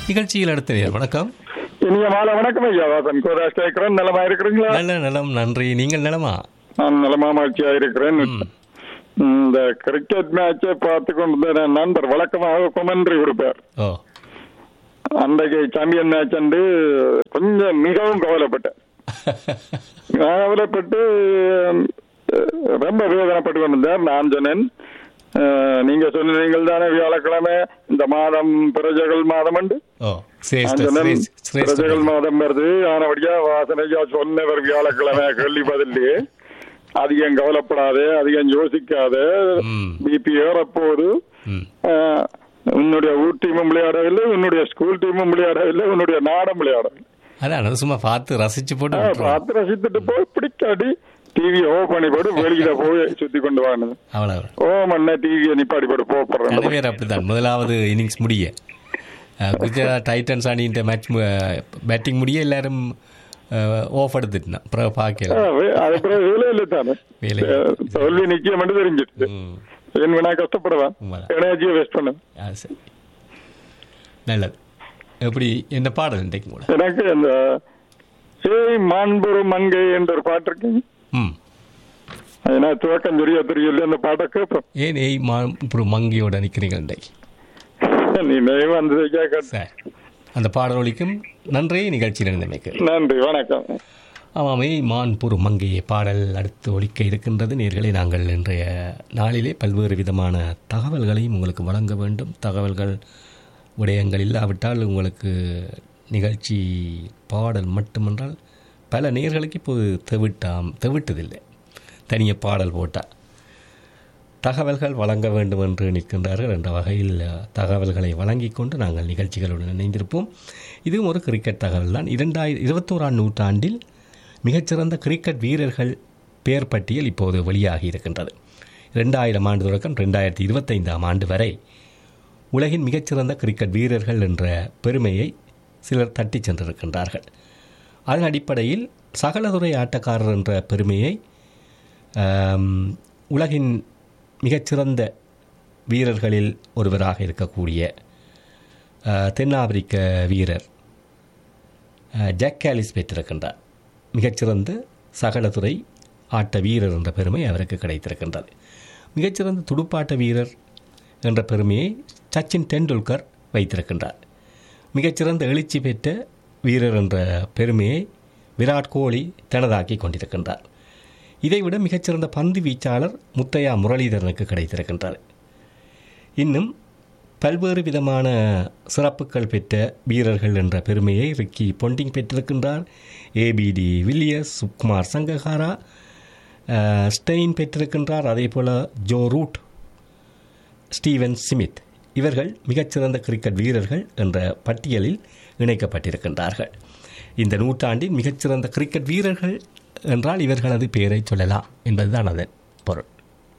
நிகழ்ச்சியில் அடுத்த நேர் வணக்கம் இனிய மாலை வணக்கம் ஐயா வாசன் கோதாஸ் கேட்கிறேன் நலமா இருக்கிறீங்களா நல்ல நலம் நன்றி நீங்கள் நலமா நான் நலமா மகிழ்ச்சியா இருக்கிறேன் இந்த கிரிக்கெட் மேட்சை பார்த்து கொண்டிருந்த என் நண்பர் வழக்கமாக கொமெண்ட்ரி கொடுப்பார் ஓ அன்றைக்கு சாம்பியன் மேட்ச் அண்டு கொஞ்சம் மிகவும் கவலைப்பட்டேன் கவலைப்பட்டு அஹ், ரொம்ப வேதனைப்பட்டு கொண்டிருந்தார் நான் சொன்னேன் அஹ், நீங்க சொன்னீங்கள் தானே வியாழக்கிழமை இந்த மாதம் பிரஜைகள் மாதம் உண்டு ஓ சிரேஷ்ட நான் சொன்னேன், சிரேஷ்ட சிரேஷ்ட பிரஜைகள் மாதம் வருது ஆனபடியா வாசனையா சொன்னவர் வியாழக்கிழமை கேள்விப்பதில்லையே அதிகம் கவலைப்படாதே அதிகம் யோசிக்காத ம். பிபி ஏறப்போகுது ம் ஆஹ், உன்னுடைய ஊர் டீமும் விளையாடவில்லை உன்னுடைய ஸ்கூல் டீமும் விளையாடவில்லை உன்னுடைய நாடும் விளையாடவில்லை அதான் அது சும்மா பார்த்து ரசிச்சு போட்டு ஆஹ், விட்டுருவோம். பார்த்து ரசித்துட்டு போய் பிடிக்காடி டிவி ஓ பண்ணி போட்டு வெளியில போய் சுத்தி கொண்டு வாங்க அவ்வளவு ஓ மண்ண டிவியை நிப்பாடி போட்டு ரெண்டு போடுறேன் பேர் அப்படித்தான் முதலாவது இன்னிங்ஸ் முடிய அஹ், குஜராத் டைட்டன்ஸ் அணின்ற மேட்ச் பேட்டிங் முடிய எல்லாரும் ஓஃப் எடுத்துட்டான் அப்புறம் பார்க்கல அது பிறகு வேலை இல்லை தானே வேலை அஹ், தோல்வி நிச்சயம் மட்டும் தெரிஞ்சிட்டு ம் என் வேணா கஷ்டப்படுவேன் உண்மைதான். எனர்ஜியை வேஸ்ட் பண்ண அது சரி நல்லது எப்படி என்ன பாடல் இன்றைக்கு கூட எனக்கு அந்த ஏய் மாண்புரு மங்கை என்ற ஒரு பாட்டு இருக்கு ம் ஏன்னா துவக்கம் சரியா தெரியல அந்த பாட்டை கேட்போம் ஏன் ஏய் மா அப்புறம் மங்கியோட நிற்கிறீங்க இன்றைக்கு நீ நெய் வந்ததை கேட்க சார் அந்த பாடல் ஒலிக்கும் நன்றி நிகழ்ச்சி நடந்தமைக்கு நன்றி வணக்கம் ஆமாமே மான்பூர் மங்கைய பாடல் அடுத்து ஒலிக்க இருக்கின்றது நேர்களை நாங்கள் இன்றைய நாளிலே பல்வேறு விதமான தகவல்களையும் உங்களுக்கு வழங்க வேண்டும் தகவல்கள் விடயங்கள் இல்லாவிட்டால் உங்களுக்கு நிகழ்ச்சி பாடல் மட்டுமென்றால் பல நேர்களுக்கு இப்போது தெவிட்டாம் தெவிட்டதில்லை தனியாக பாடல் போட்டால் தகவல்கள் வழங்க வேண்டும் என்று நிற்கின்றார்கள் என்ற வகையில் தகவல்களை வழங்கிக் கொண்டு நாங்கள் நிகழ்ச்சிகளுடன் இணைந்திருப்போம் இதுவும் ஒரு கிரிக்கெட் தகவல் தான் இரண்டாயிர இருபத்தோராம் நூற்றாண்டில் மிகச்சிறந்த கிரிக்கெட் வீரர்கள் பெயர் பட்டியல் இப்போது வெளியாகி இருக்கின்றது ரெண்டாயிரம் ஆண்டு தொடக்கம் ரெண்டாயிரத்தி இருபத்தைந்தாம் ஆண்டு வரை உலகின் மிகச்சிறந்த கிரிக்கெட் வீரர்கள் என்ற பெருமையை சிலர் தட்டிச் சென்றிருக்கின்றார்கள் அதன் அடிப்படையில் சகலதுறை ஆட்டக்காரர் என்ற பெருமையை ஆம், உலகின் மிகச்சிறந்த வீரர்களில் ஒருவராக இருக்கக்கூடிய ஆ, தென்னாப்பிரிக்க வீரர் ஆ, ஜாக் கேலிஸ் பெற்றிருக்கின்றார் மிகச்சிறந்த சகலதுறை ஆட்ட வீரர் என்ற பெருமை அவருக்கு கிடைத்திருக்கின்றது மிகச்சிறந்த துடுப்பாட்ட வீரர் என்ற பெருமையை சச்சின் டெண்டுல்கர் வைத்திருக்கின்றார் மிகச்சிறந்த எழுச்சி பெற்ற வீரர் என்ற பெருமையை விராட் கோலி தனதாக்கி கொண்டிருக்கின்றார் இதைவிட மிகச்சிறந்த பந்து வீச்சாளர் முத்தையா முரளிதரனுக்கு கிடைத்திருக்கின்றது இன்னும் பல்வேறு விதமான சிறப்புகள் பெற்ற வீரர்கள் என்ற பெருமையை ரிக்கி பொண்டிங் பெற்றிருக்கின்றார் ஏபிடி வில்லியர்ஸ் சுக்குமார் சங்ககாரா அஹ், ஸ்டெயின் பெற்றிருக்கின்றார் அதே போல ஜோ ரூட் ஸ்டீவன் ஸ்மித் இவர்கள் மிகச்சிறந்த கிரிக்கெட் வீரர்கள் என்ற பட்டியலில் இணைக்கப்பட்டிருக்கின்றார்கள் இந்த நூற்றாண்டின் மிகச்சிறந்த கிரிக்கெட் வீரர்கள் என்றால் இவர்களது பெயரை சொல்லலாம் என்பதுதான் அதன் பொருள்